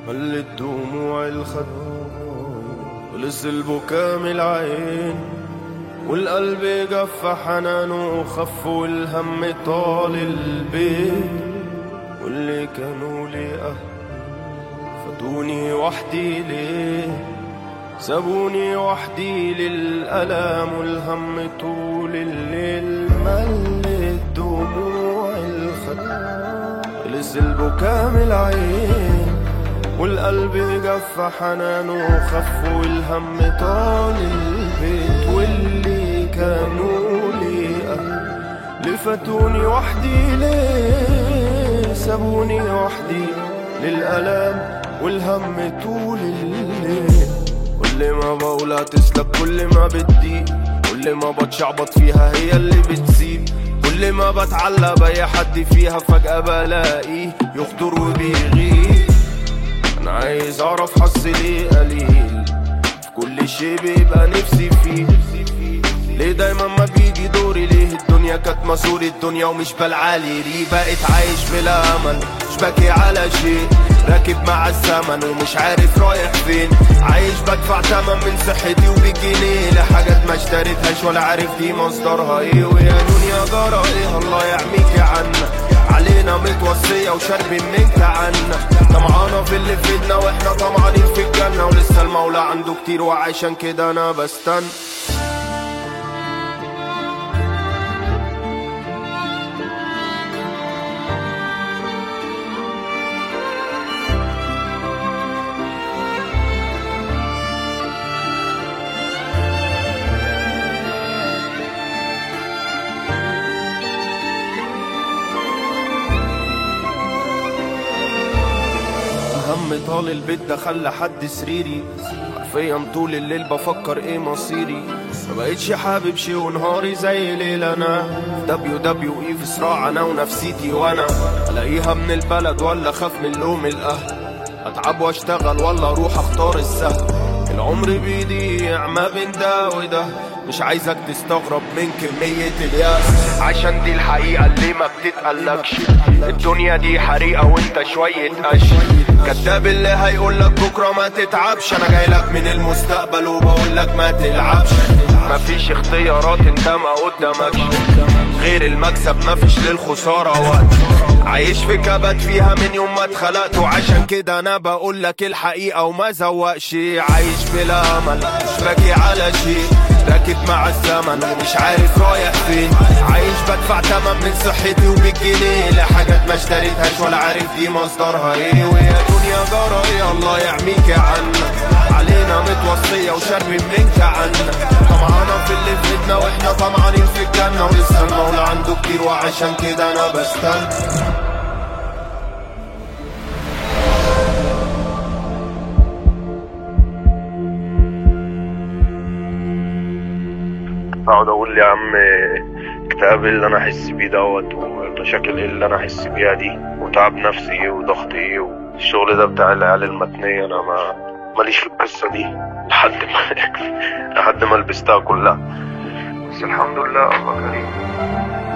هلت دموع الخد خلص البكا من العين والقلب جف حنانه وخف والهم طال البيت واللي كانوا لي أهل فاتوني وحدي ليه سابوني وحدي للألم والهم طول الليل ملت دموع الخد خلص البكا من العين والقلب جف حنانه وخف والهم طال البيت واللي كانوا لي أهل لفتوني وحدي ليه سابوني وحدي للألم والهم طول الليل كل ما بقولها تسلك كل ما بدي كل ما بتشعبط فيها هي اللي بتسيب كل ما بتعلق بأي حد فيها فجأة بلاقيه يخطر وبيغيب أنا عايز أعرف حظي ليه قليل في كل شي بيبقى نفسي فيه ليه دايما ما بيجي دوري ليه الدنيا كانت مسؤول الدنيا ومش بالعالي ري بقيت عايش بلا امل مش باكي على شيء راكب مع الزمن ومش عارف رايح فين عايش بدفع تمن من صحتي وبجنيه لحاجات ما اشتريتهاش ولا عارف دي مصدرها ايه ويا دنيا جرى ايه الله يعميكي عنا علينا متوصية وشرب منك عنا طمعانة في اللي في ايدنا واحنا طمعانين في الجنة ولسه المولى عنده كتير وعشان كده انا بستنى هم طال البيت ده خلى حد سريري حرفيا طول الليل بفكر ايه مصيري ما بقتش حابب شي ونهاري زي ليل انا دبليو دبليو اي في صراع انا ونفسيتي وانا الاقيها من البلد ولا اخاف من لوم الاهل اتعب واشتغل ولا اروح اختار السهل العمر بيضيع ما بين ده وده مش عايزك تستغرب من كمية الياس عشان دي الحقيقة اللي ما بتتقلكش الدنيا دي حريقة وانت شوية قش كداب اللي هيقولك بكرة ما تتعبش انا جايلك من المستقبل وبقولك ما تلعبش مفيش اختيارات انت ما قدامكش غير المكسب مفيش للخسارة وقت عايش في كبد فيها من يوم ما اتخلقت وعشان كده انا بقول لك الحقيقة وما زوقش عايش بلا امل مش باكي على شيء راكب مع الزمن ومش عارف رايح فين عايش بدفع تمن من صحتي وبالجنيه لحاجات ما اشتريتهاش ولا عارف دي مصدرها ايه ويا دنيا جرى ايه الله يعميك عنا علينا متوصية وشرب منك عنا طمعانة في اللي في ايدنا واحنا طمعانين في الجنة ولسه المولى عنده كتير وعشان كده انا بستنى اقعد اقول يا عم اكتئاب اللي انا احس بيه دوت والمشاكل ايه اللي انا احس بيها دي وتعب نفسي ايه وضغط ايه والشغل ده بتاع العيال المتنية انا ما ماليش في القصة دي لحد ما لحد ما لبستها كلها بس الحمد لله الله كريم